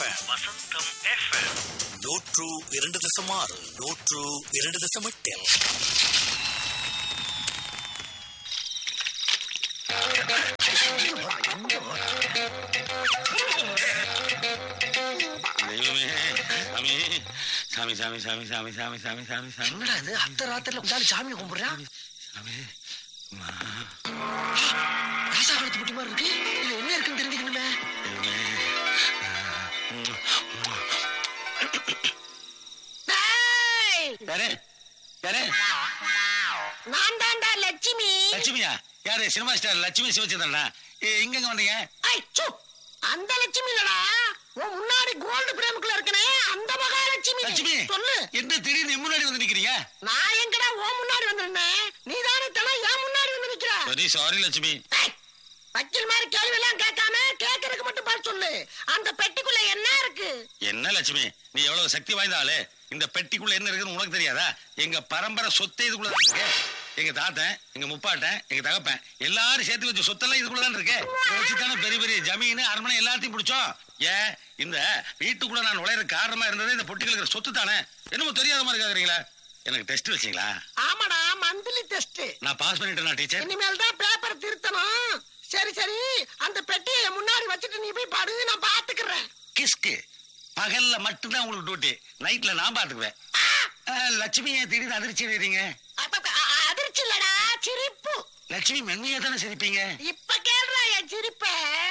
FM வசந்தம் FM நூற்று இரண்டு தசம் ஆறு நூற்று இரண்டு தசம் எட்டில் தெய்வமே சாமி சாமி சாமி சாமி சாமி சாமி சாமி சாமி சாமி என்னடா இது அத்த ராத்திரில உட்காந்து சாமி கும்பிடுறான் சாமி அம்மா, ராசா காலத்து குட்டி மாதிரி இருக்கு இதுல என்ன இருக்குன்னு தெரிஞ்சுக்கணுமே தெய்வமே. யாரு யாரு நான் தான்டா லட்சுமி லட்சுமியா யாரு சினிமா ஸ்டார் லட்சுமி சிவச்சந்திரனா இங்க எங்க வந்தீங்க ஐ, சு, அந்த லட்சுமி இல்லடா உன் முன்னாடி கோல்டு பிரேமுக்குள்ள இருக்கனே அந்த மகாலட்சுமி லட்சுமி சொல்லு என்ன திடீர்னு என் முன்னாடி வந்து நிக்கிறீங்க நான் எங்கடா உன் முன்னாடி வந்திருந்தேன் நீ தானே தலை என் முன்னாடி வந்து நிக்கிற சரி சாரி லட்சுமி ஐ, வக்கீல் மாதிரி கேள்வி எல்லாம் கேட்காம கேட்கறதுக்கு மட்டும் பதில் சொல்லு அந்த பெட்டிக்குள்ள என்ன இருக்கு என்ன லட்சுமி நீ எவ்வளவு சக்தி வாய்ந்த ஆளு இந்த பெட்டிக்குள்ள என்ன இருக்குன்னு உனக்கு தெரியாதா எங்க பரம்பரை சொத்தை இதுக்குள்ள தான் இருக்கு எங்க தாத்தன் எங்க முப்பாட்டன் எங்க தகப்பன் எல்லாரும் சேர்த்து வச்ச சொத்தெல்லாம் இதுக்குள்ள தான் இருக்கு இதை வச்சுதானே பெரிய பெரிய ஜமீன் அரண்மனை எல்லாத்தையும் பிடிச்சோம் ஏன் இந்த வீட்டுக்குள்ள நான் நுழையிற காரணமா இருந்தது இந்த பொட்டிகள் இருக்கிற சொத்து தானே என்னமோ தெரியாத மாதிரி கேக்குறீங்களா எனக்கு டெஸ்ட் வச்சீங்களா ஆமாடா மந்த்லி டெஸ்ட் நான் பாஸ் பண்ணிட்டேனா டீச்சர் இனிமேல் தான் பேப்பர் திருத்தணும் சரி சரி அந்த பெட்டியை என் முன்னாடி வச்சுட்டு நீ போய் படு நான் பாத்துக்கிறேன் கிஸ்கு பகல்ல மட்டும்தான் உங்களுக்கு டியூட்டி நைட்ல நான் பாத்துக்குவேன் அஹ், லட்சுமி ஏன் திடீர்னு அதிர்ச்சி அடைறீங்க அப்ப- அ- அ- அதிர்ச்சி இல்லடா சிரிப்பு லட்சுமி மென்மையா தானே சிரிப்பீங்க இப்ப கேள்றா என் சிரிப்ப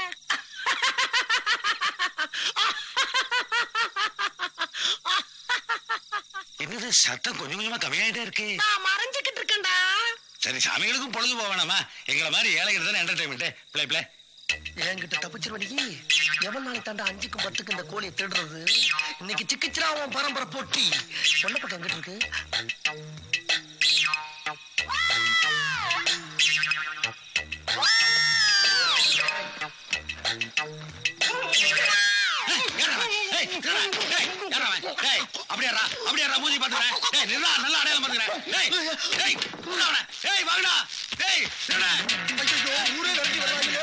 என்னது சத்தம் கொஞ்சம் கொஞ்சமா கம்மியாயிட்டே இருக்கு நான் மறைஞ்சுக்கிட்டு இருக்கேன்டா சரி சாமிகளுக்கும் பொழுது போவேணாமா எங்களை மாதிரி ஏழைகள் தானே என்டர்டைன்மெண்ட் பிளே பிளே என்கிட்ட தப்பிச்சிருவடி எவன் நாள் தாண்டா அஞ்சுக்கும் பத்துக்கு இந்த கோழியை திருடுறது இன்னைக்கு சிக்கிச்சிரா உன் பரம்பரை போட்டி சொல்லப்பட்ட எங்கிட்ட இருக்கு அப்படியாரா அப்படியாரா மூஞ்சி பாத்துக்கிறேன் ஏய் நில்லா நல்ல அடையாளம் பாத்துக்கிறேன் ஏய் ஏய் கூடாவன ஏய் வாங்கடா ஏய் நில்லா ஊரே விரட்டி வர்றாங்களே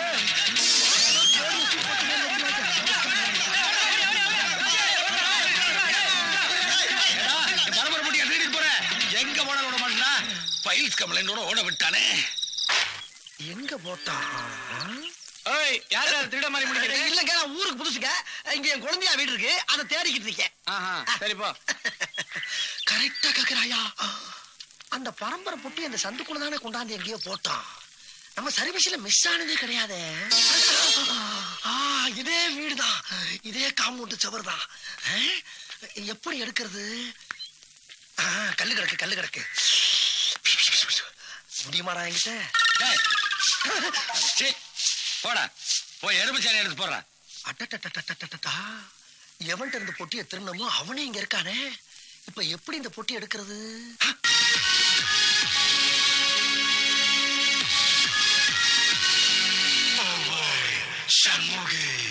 ஏடா, என் பரம்பரை போட்டியை திருடிட்டு போறேன் எங்க போன விட மாட்டா பைல்ஸ் கம்ப்ளைண்டோட ஓட விட்டானே எங்க போட்டான் ஏய் யாரா திருட மாதிரி முடிக்கிறீங்க இல்லங்க நான் ஊருக்கு புதுசுங்க இங்க என் குழந்தையா வீடு இருக்கு அதை தேடிக்கிட்டு இருக்கேன் ஆஹா சரி போ கரெக்டா கேக்குறாயா அந்த பரம்பரை பொட்டி அந்த சந்துக்குள்ள தானே கொண்டாந்து எங்கேயோ போட்டான் நம்ம சர்வீஸ்ல மிஸ் ஆனதே கிடையாது ஆ, இதே வீடுதான் இதே காம்பவுண்ட் சவர் தான் எப்படி எடுக்கிறது ஆ, கல்லு கிடக்கு கல்லு கிடக்கு முடியுமாடா என்கிட்ட டேய் சீ, போடா போய் எருமைச்சாணி எடுத்து போடுறா அட்டட்டட்டட்டட்டட்டா எவன்கிட்ட இருந்து பொட்டியை திருநமோ அவனே இங்க இருக்கானே இப்ப எப்படி இந்த பொட்டி எடுக்கிறது சண்முகே